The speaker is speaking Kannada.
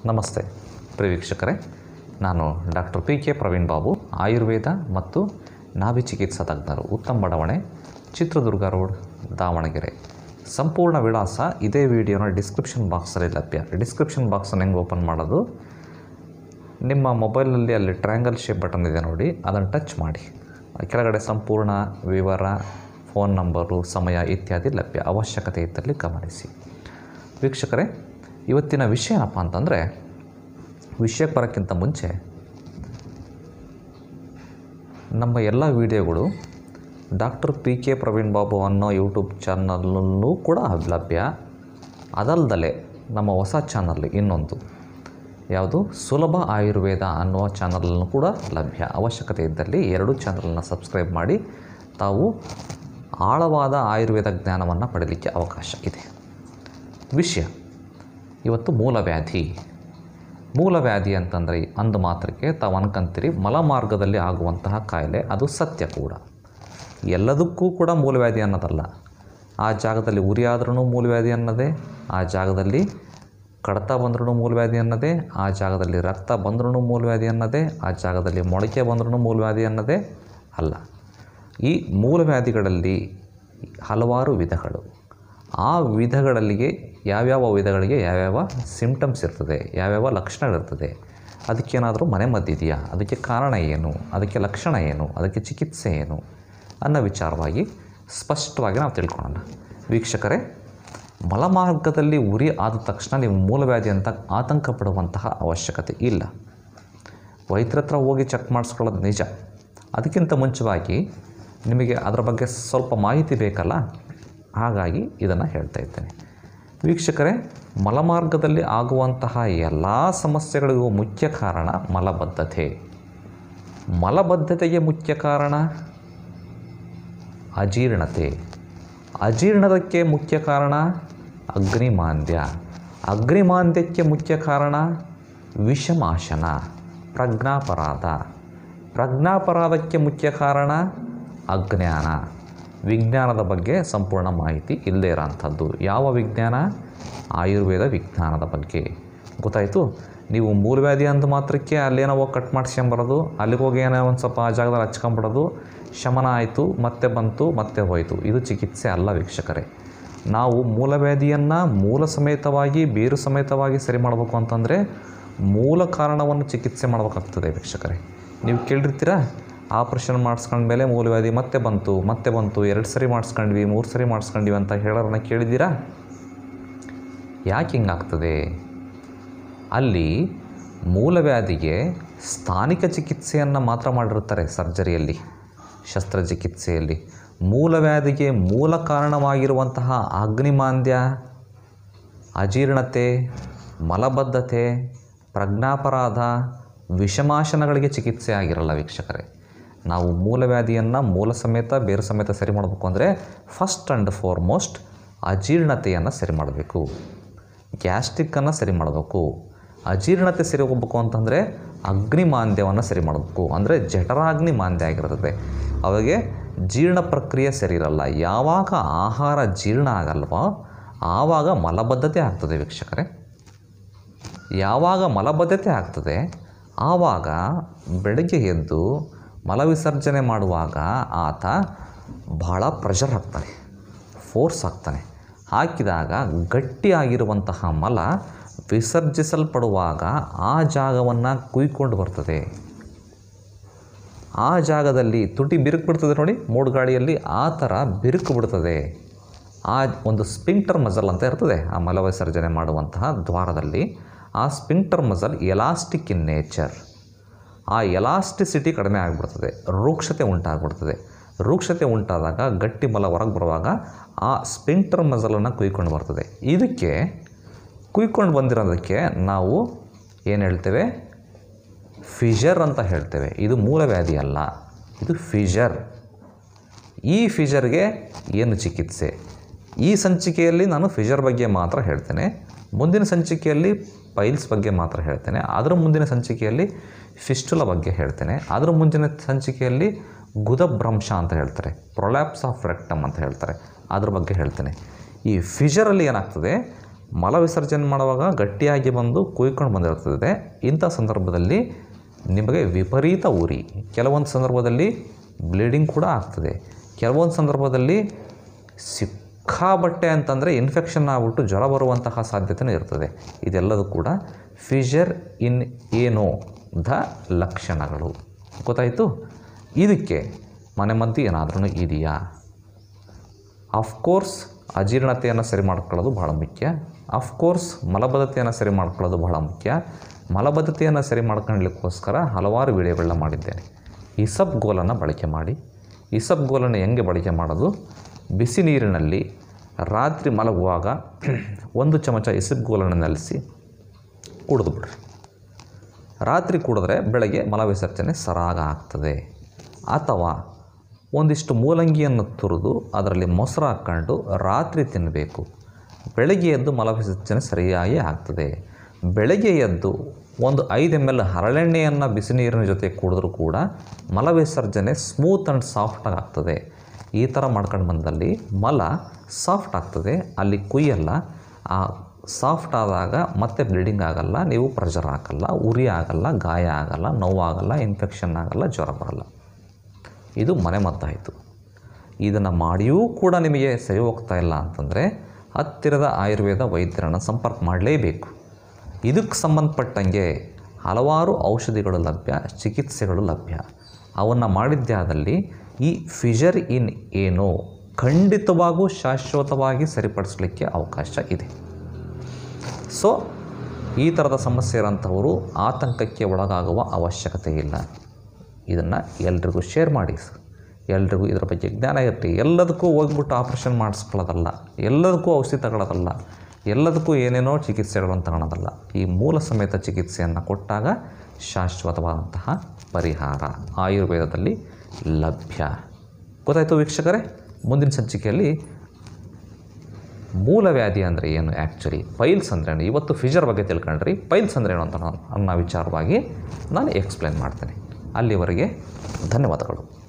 ನಮಸ್ತೆ ಪ್ರಿಯ ವೀಕ್ಷಕರೇ ನಾನು doctor P K Praveen Babu Ayurveda ಮತ್ತು ನಾಭಿ ಚಿಕಿತ್ಸಾ ತಜ್ಞರು ಉತ್ತಮ ಬಡಾವಣೆ ಚಿತ್ರದುರ್ಗ ರೋಡ್ ದಾವಣಗೆರೆ ಸಂಪೂರ್ಣ ವಿಳಾಸ ಇದೇ ವಿಡಿಯೋನ ಡಿಸ್ಕ್ರಿಪ್ಷನ್ ಬಾಕ್ಸಲ್ಲಿ ಲಭ್ಯ ಡಿಸ್ಕ್ರಿಪ್ಷನ್ ಬಾಕ್ಸನ್ನು ಹೆಂಗೆ ಓಪನ್ ಮಾಡೋದು ನಿಮ್ಮ ಮೊಬೈಲಲ್ಲಿ ಅಲ್ಲಿ ಟ್ರಯಾಂಗಲ್ ಶೇಪ್ ಬಟನ್ ಇದೆ ನೋಡಿ ಅದನ್ನು ಟಚ್ ಮಾಡಿ ಕೆಳಗಡೆ ಸಂಪೂರ್ಣ ವಿವರ ಫೋನ್ ನಂಬರು ಸಮಯ ಇತ್ಯಾದಿ ಲಭ್ಯ ಅವಶ್ಯಕತೆ ಇದ್ದಲ್ಲಿ ಗಮನಿಸಿ ವೀಕ್ಷಕರೇ ಇವತ್ತಿನ ವಿಷಯ ಏನಪ್ಪ ಅಂತಂದರೆ ವಿಷಯಕ್ಕೆ ಬರೋಕ್ಕಿಂತ ಮುಂಚೆ ನಮ್ಮ ಎಲ್ಲ ವಿಡಿಯೋಗಳು doctor P K Praveen Babu ಅನ್ನೋ ಯೂಟ್ಯೂಬ್ ಚಾನಲ್ಲೂ ಕೂಡ ಲಭ್ಯ ಅದಲ್ದಲೆ ನಮ್ಮ ಹೊಸ ಚಾನಲ್ ಇನ್ನೊಂದು ಯಾವುದು ಸುಲಭ ಆಯುರ್ವೇದ ಅನ್ನುವ ಚಾನಲನ್ನು ಕೂಡ ಲಭ್ಯ ಅವಶ್ಯಕತೆ ಇದ್ದಲ್ಲಿ ಎರಡೂ ಚಾನಲನ್ನು ಸಬ್ಸ್ಕ್ರೈಬ್ ಮಾಡಿ ತಾವು ಆಳವಾದ ಆಯುರ್ವೇದ ಜ್ಞಾನವನ್ನು ಪಡೀಲಿಕ್ಕೆ ಅವಕಾಶ ಇದೆ ವಿಷಯ ಇವತ್ತು ಮೂಲವ್ಯಾಧಿ ಮೂಲವ್ಯಾಧಿ ಅಂತಂದರೆ ಅಂದು ಮಾತ್ರಕ್ಕೆ ತಾವು ಅನ್ಕಂತೀರಿ ಮಲಮಾರ್ಗದಲ್ಲಿ ಆಗುವಂತಹ ಕಾಯಿಲೆ ಅದು ಸತ್ಯ ಕೂಡ ಎಲ್ಲದಕ್ಕೂ ಕೂಡ ಮೂಲವ್ಯಾಧಿ ಅನ್ನೋದಲ್ಲ ಆ ಜಾಗದಲ್ಲಿ ಉರಿ ಆದ್ರೂ ಮೂಲವ್ಯಾಧಿ ಅನ್ನೋದೇ ಆ ಜಾಗದಲ್ಲಿ ಕಡತ ಬಂದ್ರೂ ಮೂಲವ್ಯಾಧಿ ಅನ್ನೋದೇ ಆ ಜಾಗದಲ್ಲಿ ರಕ್ತ ಬಂದ್ರೂ ಮೂಲವ್ಯಾಧಿ ಅನ್ನೋದೇ ಆ ಜಾಗದಲ್ಲಿ ಮೊಳಕೆ ಬಂದ್ರೂ ಮೂಲವ್ಯಾಧಿ ಅನ್ನೋದೇ ಅಲ್ಲ ಈ ಮೂಲವ್ಯಾಧಿಗಳಲ್ಲಿ ಹಲವಾರು ವಿಧಗಳು ಆ ವಿಧಗಳಲ್ಲಿಗೆ ಯಾವ್ಯಾವ ವಿಧಗಳಿಗೆ ಯಾವ್ಯಾವ ಸಿಂಪ್ಟಮ್ಸ್ ಇರ್ತದೆ ಯಾವ್ಯಾವ ಲಕ್ಷಣಗಳಿರ್ತದೆ ಅದಕ್ಕೇನಾದರೂ ಮನೆಮದ್ದಿದೆಯಾ ಅದಕ್ಕೆ ಕಾರಣ ಏನು ಅದಕ್ಕೆ ಲಕ್ಷಣ ಏನು ಅದಕ್ಕೆ ಚಿಕಿತ್ಸೆ ಏನು ಅನ್ನೋ ವಿಚಾರವಾಗಿ ಸ್ಪಷ್ಟವಾಗಿ ನಾವು ತಿಳ್ಕೊಳ್ಳೋಣ ವೀಕ್ಷಕರೇ ಮಲಮಾರ್ಗದಲ್ಲಿ ಉರಿ ಆದ ತಕ್ಷಣ ನೀವು ಮೂಲವ್ಯಾಧಿ ಅಂತ ಆತಂಕ ಪಡುವಂತಹ ಅವಶ್ಯಕತೆ ಇಲ್ಲ ವೈದ್ಯರ ಹತ್ರ ಹೋಗಿ ಚೆಕ್ ಮಾಡಿಸ್ಕೊಳ್ಳೋದು ನಿಜ ಅದಕ್ಕಿಂತ ಮುಂಚೆವಾಗಿ ನಿಮಗೆ ಅದರ ಬಗ್ಗೆ ಸ್ವಲ್ಪ ಮಾಹಿತಿ ಬೇಕಲ್ಲ ಹಾಗಾಗಿ ಇದನ್ನು ಹೇಳ್ತಾ ಇದ್ದೇನೆ ವೀಕ್ಷಕರೇ ಮಲಮಾರ್ಗದಲ್ಲಿ ಆಗುವಂತಹ ಎಲ್ಲ ಸಮಸ್ಯೆಗಳಿಗೂ ಮುಖ್ಯ ಕಾರಣ ಮಲಬದ್ಧತೆ ಮಲಬದ್ಧತೆಗೆ ಮುಖ್ಯ ಕಾರಣ ಅಜೀರ್ಣತೆ ಅಜೀರ್ಣದಕ್ಕೆ ಮುಖ್ಯ ಕಾರಣ ಅಗ್ನಿಮಾಂದ್ಯ ಅಗ್ನಿಮಾಂದ್ಯಕ್ಕೆ ಮುಖ್ಯ ಕಾರಣ ವಿಷಮಾಶನ ಪ್ರಜ್ಞಾಪರಾಧ ಪ್ರಜ್ಞಾಪರಾಧಕ್ಕೆ ಮುಖ್ಯ ಕಾರಣ ಅಜ್ಞಾನ ವಿಜ್ಞಾನದ ಬಗ್ಗೆ ಸಂಪೂರ್ಣ ಮಾಹಿತಿ ಇಲ್ಲದೇ ಇರೋಂಥದ್ದು ಯಾವ ವಿಜ್ಞಾನ ಆಯುರ್ವೇದ ವಿಜ್ಞಾನದ ಬಗ್ಗೆ ಗೊತ್ತಾಯಿತು ನೀವು ಮೂಲವ್ಯಾಧಿ ಅಂದ ಮಾತ್ರಕ್ಕೆ ಅಲ್ಲೇನೋ ಹೋಗಿ ಕಟ್ ಮಾಡಿಸ್ಕೊಂಬರೋದು ಅಲ್ಲಿಗೆ ಹೋಗಿ ಏನೋ ಒಂದು ಸ್ವಲ್ಪ ಆ ಜಾಗದಲ್ಲಿ ಹಚ್ಕೊಂಬಿಡೋದು ಶಮನ ಆಯಿತು ಮತ್ತೆ ಬಂತು ಮತ್ತೆ ಹೋಯಿತು ಇದು ಚಿಕಿತ್ಸೆ ಅಲ್ಲ ವೀಕ್ಷಕರೇ ನಾವು ಮೂಲವ್ಯಾಧಿಯನ್ನು ಮೂಲ ಸಮೇತವಾಗಿ ಬೇರು ಸಮೇತವಾಗಿ ಸರಿ ಮಾಡಬೇಕು ಅಂತಂದರೆ ಮೂಲ ಕಾರಣವನ್ನು ಚಿಕಿತ್ಸೆ ಮಾಡಬೇಕಾಗ್ತದೆ ವೀಕ್ಷಕರೇ ನೀವು ಕೇಳಿರ್ತೀರಾ ಆಪ್ರೇಷನ್ ಮಾಡಿಸ್ಕೊಂಡ್ಮೇಲೆ ಮೂಲವ್ಯಾಧಿ ಮತ್ತೆ ಬಂತು ಮತ್ತೆ ಬಂತು ಎರಡು ಸರಿ ಮಾಡಿಸ್ಕೊಂಡ್ವಿ ಮೂರು ಸರಿ ಮಾಡಿಸ್ಕೊಂಡ್ವಿ ಅಂತ ಹೇಳೋರನ್ನ ಕೇಳಿದ್ದೀರಾ ಯಾಕೆ ಹಿಂಗಾಗ್ತದೆ ಅಲ್ಲಿ ಮೂಲವ್ಯಾಧಿಗೆ ಸ್ಥಾನಿಕ ಚಿಕಿತ್ಸೆಯನ್ನು ಮಾತ್ರ ಮಾಡಿರ್ತಾರೆ ಸರ್ಜರಿಯಲ್ಲಿ ಶಸ್ತ್ರಚಿಕಿತ್ಸೆಯಲ್ಲಿ ಮೂಲವ್ಯಾಧಿಗೆ ಮೂಲ ಕಾರಣವಾಗಿರುವಂತಹ ಅಗ್ನಿಮಾಂದ್ಯ ಅಜೀರ್ಣತೆ ಮಲಬದ್ಧತೆ ಪ್ರಜ್ಞಾಪರಾಧ ವಿಷಮಾಶನಗಳಿಗೆ ಚಿಕಿತ್ಸೆ ಆಗಿರಲ್ಲ ವೀಕ್ಷಕರೇ ನಾವು ಮೂಲವ್ಯಾಧಿಯನ್ನು ಮೂಲ ಸಮೇತ ಬೇರು ಸಮೇತ ಸರಿ ಮಾಡಬೇಕು ಅಂದರೆ ಫಸ್ಟ್ ಆ್ಯಂಡ್ ಫಾರ್ಮೋಸ್ಟ್ ಅಜೀರ್ಣತೆಯನ್ನು ಸರಿ ಮಾಡಬೇಕು ಗ್ಯಾಸ್ಟ್ರಿಕ್ಕನ್ನು ಸರಿ ಮಾಡಬೇಕು ಅಜೀರ್ಣತೆ ಸರಿ ಹೋಗ್ಬೇಕು ಅಂತಂದರೆ ಅಗ್ನಿಮಾಂದ್ಯವನ್ನು ಸರಿ ಮಾಡಬೇಕು ಅಂದರೆ ಜಠರಾಗ್ನಿ ಮಾಂದ್ಯ ಆಗಿರ್ತದೆ ಅವಾಗೆ ಜೀರ್ಣ ಪ್ರಕ್ರಿಯೆ ಸರಿ ಇರಲ್ಲ ಯಾವಾಗ ಆಹಾರ ಜೀರ್ಣ ಆಗಲ್ವೋ ಆವಾಗ ಮಲಬದ್ಧತೆ ಆಗ್ತದೆ ವೀಕ್ಷಕರೇ ಯಾವಾಗ ಮಲಬದ್ಧತೆ ಆಗ್ತದೆ ಆವಾಗ ಬೆಳಗ್ಗೆ ಎದ್ದು ಮಲವಿಸರ್ಜನೆ ಮಾಡುವಾಗ ಆತ ಬಹಳ ಪ್ರೆಷರ್ ಹಾಕ್ತಾನೆ ಫೋರ್ಸ್ ಹಾಕ್ತಾನೆ ಹಾಕಿದಾಗ ಗಟ್ಟಿಯಾಗಿರುವಂತಹ ಮಲ ವಿಸರ್ಜಿಸಲ್ಪಡುವಾಗ ಆ ಜಾಗವನ್ನು ಕುಯ್ಕೊಂಡು ಬರ್ತದೆ ಆ ಜಾಗದಲ್ಲಿ ತುಟಿ ಬಿರುಕು ಬಿಡ್ತದೆ ನೋಡಿ ಮೂಡುಗಾಳಿಯಲ್ಲಿ ಆ ಥರ ಬಿರುಕು ಬಿಡ್ತದೆ ಆ ಒಂದು ಸ್ಪಿಂಕ್ಟರ್ ಮಜಲ್ ಅಂತ ಇರ್ತದೆ ಆ ಮಲವಿಸರ್ಜನೆ ಮಾಡುವಂತಹ ದ್ವಾರದಲ್ಲಿ ಆ sphincter muscle elastic in nature ಆ ಎಲಾಸ್ಟಿಸಿಟಿ ಕಡಿಮೆ ಆಗಿಬಿಡ್ತದೆ ರೂಕ್ಷತೆ ಉಂಟಾಗ್ಬಿಡ್ತದೆ ರೂಕ್ಷತೆ ಉಂಟಾದಾಗ ಗಟ್ಟಿ ಮಲ ಹೊರಗೆ ಬರುವಾಗ ಆ ಸ್ಪಿಂಕ್ಟರ್ ಮಜಲನ್ನು ಕುಯ್ಕೊಂಡು ಬರ್ತದೆ ಇದಕ್ಕೆ ಕುಯ್ಕೊಂಡು ಬಂದಿರೋದಕ್ಕೆ ನಾವು ಏನು ಹೇಳ್ತೇವೆ ಫಿಜರ್ ಅಂತ ಹೇಳ್ತೇವೆ ಇದು ಮೂಲವ್ಯಾಧಿ ಅಲ್ಲ ಇದು ಫಿಜರ್ ಈ ಫಿಜರ್ಗೆ ಏನು ಚಿಕಿತ್ಸೆ ಈ ಸಂಚಿಕೆಯಲ್ಲಿ ನಾನು ಫಿಜರ್ ಬಗ್ಗೆ ಮಾತ್ರ ಹೇಳ್ತೇನೆ ಮುಂದಿನ ಸಂಚಿಕೆಯಲ್ಲಿ ಪೈಲ್ಸ್ ಬಗ್ಗೆ ಮಾತ್ರ ಹೇಳ್ತೇನೆ ಅದರ ಮುಂದಿನ ಸಂಚಿಕೆಯಲ್ಲಿ ಫಿಸ್ಟುಲ ಬಗ್ಗೆ ಹೇಳ್ತೇನೆ ಅದರ ಮುಂದಿನ ಸಂಚಿಕೆಯಲ್ಲಿ ಗುದಭ್ರಂಶ ಅಂತ ಹೇಳ್ತಾರೆ ಪ್ರೊಲ್ಯಾಪ್ಸ್ ಆಫ್ ರೆಕ್ಟಮ್ ಅಂತ ಹೇಳ್ತಾರೆ ಅದ್ರ ಬಗ್ಗೆ ಹೇಳ್ತೇನೆ ಈ ಫಿಜರಲ್ಲಿ ಏನಾಗ್ತದೆ ಮಲ ವಿಸರ್ಜನೆ ಮಾಡುವಾಗ ಗಟ್ಟಿಯಾಗಿ ಬಂದು ಕುಯ್ಕೊಂಡು ಬಂದಿರ್ತದೆ ಇಂಥ ಸಂದರ್ಭದಲ್ಲಿ ನಿಮಗೆ ವಿಪರೀತ ಉರಿ ಕೆಲವೊಂದು ಸಂದರ್ಭದಲ್ಲಿ ಬ್ಲೀಡಿಂಗ್ ಕೂಡ ಆಗ್ತದೆ ಕೆಲವೊಂದು ಸಂದರ್ಭದಲ್ಲಿ ಸಿಕ್ಕಾಬಟ್ಟೆ ಅಂತಂದರೆ ಇನ್ಫೆಕ್ಷನ್ ಆಗ್ಬಿಟ್ಟು ಜ್ವರ ಬರುವಂತಹ ಸಾಧ್ಯತೆಯೂ ಇರ್ತದೆ ಇದೆಲ್ಲದೂ ಕೂಡ ಫಿಷರ್ ಇನ್ ಏನೋ ದ ಲಕ್ಷಣಗಳು ಗೊತ್ತಾಯಿತು ಇದಕ್ಕೆ ಮನೆಮದ್ದು ಏನಾದ್ರೂ ಇದೆಯಾ ಅಫ್ಕೋರ್ಸ್ ಅಜೀರ್ಣತೆಯನ್ನು ಸರಿ ಮಾಡ್ಕೊಳ್ಳೋದು ಬಹಳ ಮುಖ್ಯ ಅಫ್ಕೋರ್ಸ್ ಮಲಬದ್ಧತೆಯನ್ನು ಸರಿ ಮಾಡ್ಕೊಳ್ಳೋದು ಬಹಳ ಮುಖ್ಯ ಮಲಬದ್ಧತೆಯನ್ನು ಸರಿ ಮಾಡ್ಕೊಳ್ಳಿಕ್ಕೋಸ್ಕರ ಹಲವಾರು ವಿಡಿಯೋಗಳನ್ನ ಮಾಡಿದ್ದೇನೆ ಇಸಬ್ಗೋಲನ್ನು ಬಳಕೆ ಮಾಡಿ ಇಸಬ್ಗೋಲನ್ನು ಹೆಂಗೆ ಬಳಕೆ ಮಾಡೋದು ಬಿಸಿ ನೀರಿನಲ್ಲಿ ರಾತ್ರಿ ಮಲಗುವಾಗ ಒಂದು ಚಮಚ ಇಸಬ್ಗೋಲನ್ನು ನೆಲೆಸಿ ಕುಡಿದು ಬಿಡ್ರಿ ರಾತ್ರಿ ಕುಡಿದ್ರೆ ಬೆಳಗ್ಗೆ ಮಲವಿಸರ್ಜನೆ ಸರಾಗ ಆಗ್ತದೆ ಅಥವಾ ಒಂದಿಷ್ಟು ಮೂಲಂಗಿಯನ್ನು ತುರಿದು ಅದರಲ್ಲಿ ಮೊಸರು ಹಾಕ್ಕೊಂಡು ರಾತ್ರಿ ತಿನ್ನಬೇಕು ಬೆಳಗ್ಗೆ ಎದ್ದು ಮಲವಿಸರ್ಜನೆ ಸರಿಯಾಗಿ ಆಗ್ತದೆ ಬೆಳಗ್ಗೆ ಎದ್ದು ಒಂದು ಐದು ಎಮ್ ಎಲ್ ಹರಳೆಣ್ಣೆಯನ್ನು ಬಿಸಿ ನೀರಿನ ಜೊತೆ ಕುಡಿದ್ರೂ ಕೂಡ ಮಲವಿಸರ್ಜನೆ ಸ್ಮೂತ್ ಆ್ಯಂಡ್ ಸಾಫ್ಟಾಗಿ ಆಗ್ತದೆ ಈ ಥರ ಮಾಡ್ಕೊಂಡು ಬಂದಲ್ಲಿ ಮಲ ಸಾಫ್ಟ್ ಆಗ್ತದೆ ಅಲ್ಲಿ ಕುಯ್ಯಲ್ಲ ಆ ಸಾಫ್ಟ್ ಆದಾಗ ಮತ್ತೆ ಬ್ಲೀಡಿಂಗ್ ಆಗಲ್ಲ ನೀವು ಪ್ರೆಷರ್ ಹಾಕಲ್ಲ ಉರಿ ಆಗಲ್ಲ ಗಾಯ ಆಗಲ್ಲ ನೋವಾಗಲ್ಲ ಇನ್ಫೆಕ್ಷನ್ ಆಗಲ್ಲ ಜ್ವರ ಬರಲ್ಲ ಇದು ಮನೆಮದ್ದಾಯಿತು ಇದನ್ನು ಮಾಡಿಯೂ ಕೂಡ ನಿಮಗೆ ಸರಿ ಹೋಗ್ತಾ ಇಲ್ಲ ಅಂತಂದರೆ ಹತ್ತಿರದ ಆಯುರ್ವೇದ ವೈದ್ಯರನ್ನು ಸಂಪರ್ಕ ಮಾಡಲೇಬೇಕು ಇದಕ್ಕೆ ಸಂಬಂಧಪಟ್ಟಂಗೆ ಹಲವಾರು ಔಷಧಿಗಳು ಲಭ್ಯ ಚಿಕಿತ್ಸೆಗಳು ಲಭ್ಯ ಅವನ್ನು ಮಾಡಿದ್ದೇ ಆದಲ್ಲಿ ಈ ಫಿಷರ್ ಇನ್ ಏನೋ ಖಂಡಿತವಾಗೂ ಶಾಶ್ವತವಾಗಿ ಸರಿಪಡಿಸಲಿಕ್ಕೆ ಅವಕಾಶ ಇದೆ ಸೊ ಈ ಥರದ ಸಮಸ್ಯೆ ಇರೋಂಥವರು ಆತಂಕಕ್ಕೆ ಒಳಗಾಗುವ ಅವಶ್ಯಕತೆ ಇಲ್ಲ ಇದನ್ನು ಎಲ್ರಿಗೂ ಶೇರ್ ಮಾಡಿ ಸರ್ ಎಲ್ರಿಗೂ ಇದರ ಬಗ್ಗೆ ಜ್ಞಾನ ಇರಲಿ ಎಲ್ಲದಕ್ಕೂ ಹೋಗ್ಬಿಟ್ಟು ಆಪ್ರೇಷನ್ ಮಾಡಿಸ್ಕೊಳ್ಳೋದಲ್ಲ ಎಲ್ಲದಕ್ಕೂ ಔಷಧಿ ತಗೊಳ್ಳೋದಲ್ಲ ಎಲ್ಲದಕ್ಕೂ ಏನೇನೋ ಚಿಕಿತ್ಸೆಗಳನ್ನು ತಗೊಳ್ಳೋದಲ್ಲ ಈ ಮೂಲ ಸಮೇತ ಚಿಕಿತ್ಸೆಯನ್ನು ಕೊಟ್ಟಾಗ ಶಾಶ್ವತವಾದಂತಹ ಪರಿಹಾರ ಆಯುರ್ವೇದದಲ್ಲಿ ಲಭ್ಯ ಗೊತ್ತಾಯಿತು ವೀಕ್ಷಕರೇ ಮುಂದಿನ ಸಂಚಿಕೆಯಲ್ಲಿ ಮೂಲವ್ಯಾಧಿ ಅಂದರೆ ಏನು ಆ್ಯಕ್ಚುಲಿ ಪೈಲ್ಸ್ ಅಂದ್ರೆ ಏನು ಇವತ್ತು ಫಿಜರ್ ಬಗ್ಗೆ ತಿಳ್ಕೊಂಡ್ರಿ ಪೈಲ್ಸ್ ಅಂದ್ರೆ ಏನು ಅಂತ ನಾನು- ಅನ್ನೋ ವಿಚಾರವಾಗಿ ನಾನು ಎಕ್ಸ್ಪ್ಲೇನ್ ಮಾಡ್ತೇನೆ ಅಲ್ಲಿವರೆಗೆ ಧನ್ಯವಾದಗಳು